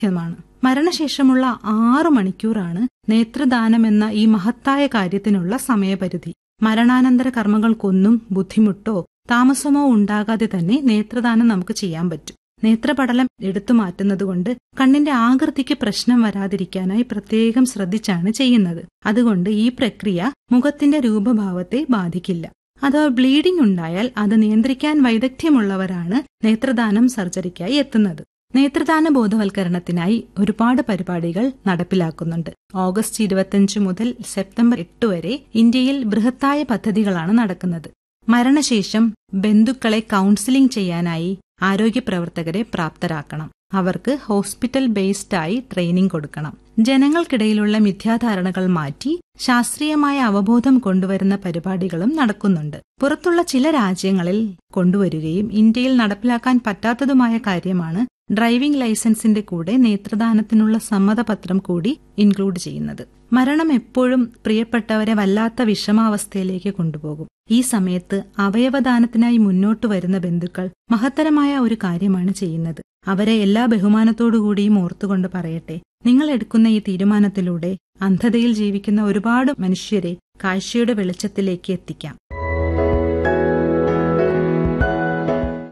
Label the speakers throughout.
Speaker 1: ലഭ്യമാണ് മരണശേഷമുള്ള ആറു മണിക്കൂറാണ് നേത്രദാനം എന്ന ഈ മഹത്തായ കാര്യത്തിനുള്ള സമയപരിധി മരണാനന്തര കർമ്മങ്ങൾക്കൊന്നും ബുദ്ധിമുട്ടോ താമസമോ ഉണ്ടാകാതെ തന്നെ നേത്രദാനം നമുക്ക് ചെയ്യാൻ പറ്റും നേത്രപടലം എടുത്തു മാറ്റുന്നതുകൊണ്ട് കണ്ണിന്റെ ആകൃതിക്ക് പ്രശ്നം വരാതിരിക്കാനായി പ്രത്യേകം ശ്രദ്ധിച്ചാണ് ചെയ്യുന്നത് അതുകൊണ്ട് ഈ പ്രക്രിയ മുഖത്തിന്റെ രൂപഭാവത്തെ ബാധിക്കില്ല അഥവാ ബ്ലീഡിംഗ് ഉണ്ടായാൽ അത് നിയന്ത്രിക്കാൻ വൈദഗ്ധ്യമുള്ളവരാണ് നേത്രദാനം സർജറിക്കായി എത്തുന്നത് നേത്രദാന ബോധവൽക്കരണത്തിനായി ഒരുപാട് പരിപാടികൾ നടപ്പിലാക്കുന്നുണ്ട് ഓഗസ്റ്റ് ഇരുപത്തിയഞ്ച് മുതൽ സെപ്റ്റംബർ എട്ട് വരെ ഇന്ത്യയിൽ ബൃഹത്തായ പദ്ധതികളാണ് നടക്കുന്നത് മരണശേഷം ബന്ധുക്കളെ കൗൺസിലിംഗ് ചെയ്യാനായി ആരോഗ്യ പ്രവർത്തകരെ പ്രാപ്തരാക്കണം അവർക്ക് ഹോസ്പിറ്റൽ ബേസ്ഡ് ആയി ട്രെയിനിംഗ് കൊടുക്കണം ജനങ്ങൾക്കിടയിലുള്ള മിഥ്യാധാരണകൾ മാറ്റി ശാസ്ത്രീയമായ അവബോധം കൊണ്ടുവരുന്ന പരിപാടികളും നടക്കുന്നുണ്ട് പുറത്തുള്ള ചില രാജ്യങ്ങളിൽ കൊണ്ടുവരികയും ഇന്ത്യയിൽ നടപ്പിലാക്കാൻ പറ്റാത്തതുമായ കാര്യമാണ് ഡ്രൈവിംഗ് ലൈസൻസിന്റെ കൂടെ നേത്രദാനത്തിനുള്ള സമ്മതപത്രം കൂടി ഇൻക്ലൂഡ് ചെയ്യുന്നത് മരണം എപ്പോഴും പ്രിയപ്പെട്ടവരെ വല്ലാത്ത വിഷമാവസ്ഥയിലേക്ക് കൊണ്ടുപോകും ഈ സമയത്ത് അവയവദാനത്തിനായി മുന്നോട്ട് വരുന്ന ബന്ധുക്കൾ മഹത്തരമായ ഒരു കാര്യമാണ് ചെയ്യുന്നത് അവരെ എല്ലാ ബഹുമാനത്തോടുകൂടിയും ഓർത്തുകൊണ്ട് പറയട്ടെ നിങ്ങൾ എടുക്കുന്ന ഈ തീരുമാനത്തിലൂടെ അന്ധതയിൽ ജീവിക്കുന്ന ഒരുപാട് മനുഷ്യരെ കാഴ്ചയുടെ വെളിച്ചത്തിലേക്ക് എത്തിക്കാം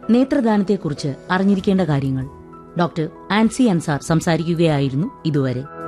Speaker 2: നേത്രദാനത്തെക്കുറിച്ച് അറിഞ്ഞിരിക്കേണ്ട കാര്യങ്ങൾ ഡോക്ടർ ആൻസി അൻസാർ സംസാരിക്കുകയായിരുന്നു ഇതുവരെ